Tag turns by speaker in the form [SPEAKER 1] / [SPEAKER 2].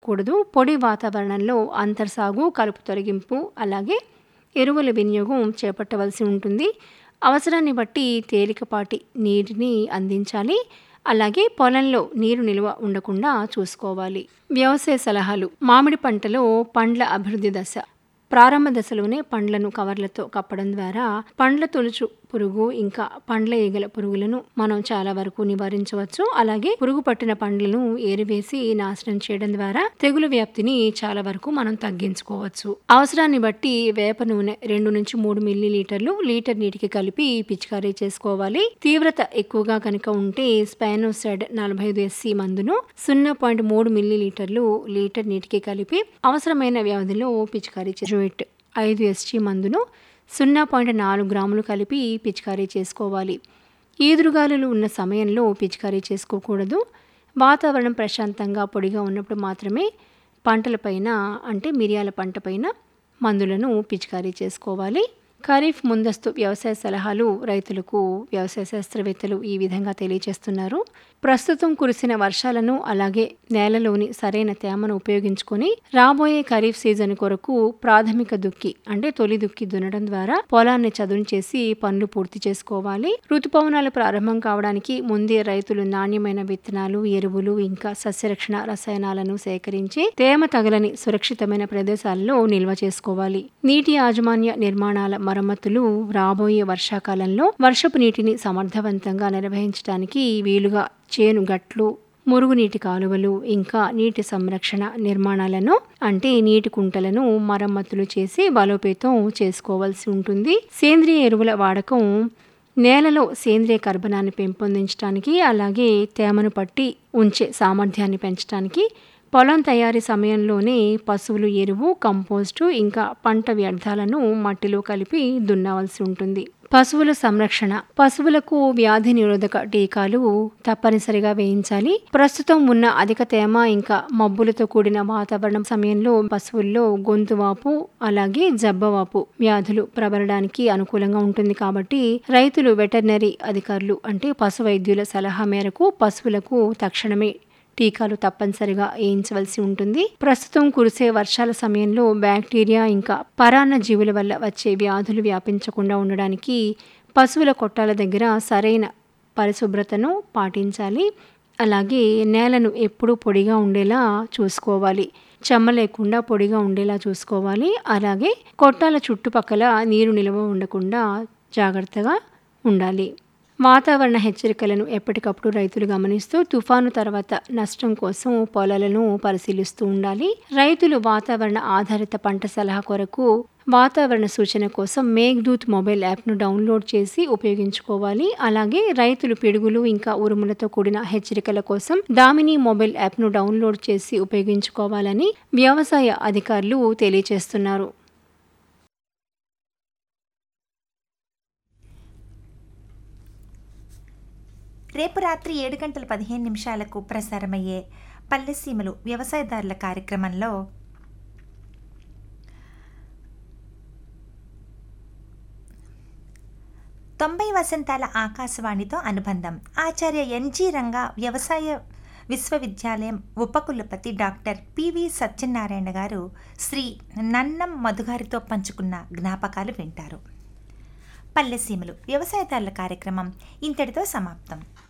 [SPEAKER 1] కూడదు పొడి వాతావరణంలో అంతర్సాగు కలుపు తొలగింపు అలాగే ఎరువుల వినియోగం చేపట్టవలసి ఉంటుంది అవసరాన్ని బట్టి తేలికపాటి నీటిని అందించాలి అలాగే పొలంలో నీరు నిల్వ ఉండకుండా చూసుకోవాలి వ్యవసాయ సలహాలు మామిడి పంటలో పండ్ల అభివృద్ధి దశ ప్రారంభ దశలోనే పండ్లను కవర్లతో కప్పడం ద్వారా పండ్ల తొలుచు పురుగు ఇంకా పండ్ల ఈగల పురుగులను మనం చాలా వరకు నివారించవచ్చు అలాగే పురుగు పట్టిన పండ్లను ఏరివేసి నాశనం చేయడం ద్వారా తెగులు వ్యాప్తిని చాలా వరకు మనం తగ్గించుకోవచ్చు అవసరాన్ని బట్టి వేప నూనె రెండు నుంచి మూడు మిల్లీ లీటర్లు లీటర్ నీటికి కలిపి పిచికారీ చేసుకోవాలి తీవ్రత ఎక్కువగా కనుక ఉంటే స్పైనోసైడ్ నలభై ఐదు ఎస్సీ మందును సున్నా పాయింట్ మూడు మిల్లీ లీటర్లు లీటర్ నీటికి కలిపి అవసరమైన వ్యవధిలో పిచికారీ జోయిట్ ఐదు ఎస్జీ మందును సున్నా పాయింట్ నాలుగు గ్రాములు కలిపి పిచికారీ చేసుకోవాలి ఈదురుగాలులు ఉన్న సమయంలో పిచికారీ చేసుకోకూడదు వాతావరణం ప్రశాంతంగా పొడిగా ఉన్నప్పుడు మాత్రమే పంటలపైన అంటే మిరియాల పంటపైన మందులను పిచికారీ చేసుకోవాలి ఖరీఫ్ ముందస్తు వ్యవసాయ సలహాలు రైతులకు వ్యవసాయ శాస్త్రవేత్తలు ఈ విధంగా తెలియజేస్తున్నారు ప్రస్తుతం కురిసిన వర్షాలను అలాగే నేలలోని సరైన తేమను ఉపయోగించుకొని రాబోయే ఖరీఫ్ సీజన్ కొరకు ప్రాథమిక దుక్కి అంటే తొలి దుక్కి దున్నడం ద్వారా పొలాన్ని చదును చేసి పనులు పూర్తి చేసుకోవాలి ఋతుపవనాలు ప్రారంభం కావడానికి ముందే రైతులు నాణ్యమైన విత్తనాలు ఎరువులు ఇంకా సస్యరక్షణ రసాయనాలను సేకరించి తేమ తగలని సురక్షితమైన ప్రదేశాల్లో నిల్వ చేసుకోవాలి నీటి యాజమాన్య నిర్మాణాల మరమ్మతులు రాబోయే వర్షాకాలంలో వర్షపు నీటిని సమర్థవంతంగా నిర్వహించడానికి వీలుగా చేను గట్లు మురుగునీటి కాలువలు ఇంకా నీటి సంరక్షణ నిర్మాణాలను అంటే నీటి కుంటలను మరమ్మతులు చేసి బలోపేతం చేసుకోవాల్సి ఉంటుంది సేంద్రియ ఎరువుల వాడకం నేలలో సేంద్రియ కర్బనాన్ని పెంపొందించడానికి అలాగే తేమను పట్టి ఉంచే సామర్థ్యాన్ని పెంచడానికి పొలం తయారీ సమయంలోనే పశువులు ఎరువు కంపోస్టు ఇంకా పంట వ్యర్థాలను మట్టిలో కలిపి దున్నవలసి ఉంటుంది పశువుల సంరక్షణ పశువులకు వ్యాధి నిరోధక టీకాలు తప్పనిసరిగా వేయించాలి ప్రస్తుతం ఉన్న అధిక తేమ ఇంకా మబ్బులతో కూడిన వాతావరణం సమయంలో పశువుల్లో గొంతువాపు అలాగే జబ్బవాపు వ్యాధులు ప్రబలడానికి అనుకూలంగా ఉంటుంది కాబట్టి రైతులు వెటర్నరీ అధికారులు అంటే పశు వైద్యుల సలహా మేరకు పశువులకు తక్షణమే టీకాలు తప్పనిసరిగా వేయించవలసి ఉంటుంది ప్రస్తుతం కురిసే వర్షాల సమయంలో బ్యాక్టీరియా ఇంకా పరాన్న జీవుల వల్ల వచ్చే వ్యాధులు వ్యాపించకుండా ఉండడానికి పశువుల కొట్టాల దగ్గర సరైన పరిశుభ్రతను పాటించాలి అలాగే నేలను ఎప్పుడూ పొడిగా ఉండేలా చూసుకోవాలి చెమ్మ లేకుండా పొడిగా ఉండేలా చూసుకోవాలి అలాగే కొట్టాల చుట్టుపక్కల నీరు నిల్వ ఉండకుండా జాగ్రత్తగా ఉండాలి వాతావరణ హెచ్చరికలను ఎప్పటికప్పుడు రైతులు గమనిస్తూ తుఫాను తర్వాత నష్టం కోసం పొలాలను పరిశీలిస్తూ ఉండాలి రైతులు వాతావరణ ఆధారిత పంట సలహా కొరకు వాతావరణ సూచన కోసం మేఘదూత్ మొబైల్ యాప్ను డౌన్లోడ్ చేసి ఉపయోగించుకోవాలి అలాగే రైతులు పిడుగులు ఇంకా ఉరుములతో కూడిన హెచ్చరికల కోసం దామిని మొబైల్ యాప్ను డౌన్లోడ్ చేసి ఉపయోగించుకోవాలని వ్యవసాయ అధికారులు తెలియజేస్తున్నారు
[SPEAKER 2] రేపు రాత్రి ఏడు గంటల పదిహేను నిమిషాలకు ప్రసారమయ్యే పల్లెసీమలు వ్యవసాయదారుల కార్యక్రమంలో తొంభై వసంతాల ఆకాశవాణితో అనుబంధం ఆచార్య ఎన్జి రంగా వ్యవసాయ విశ్వవిద్యాలయం ఉపకులపతి డాక్టర్ పివి సత్యనారాయణ గారు శ్రీ నన్నం మధుగారితో పంచుకున్న జ్ఞాపకాలు వింటారు పల్లెసీమలు వ్యవసాయదారుల కార్యక్రమం ఇంతటితో సమాప్తం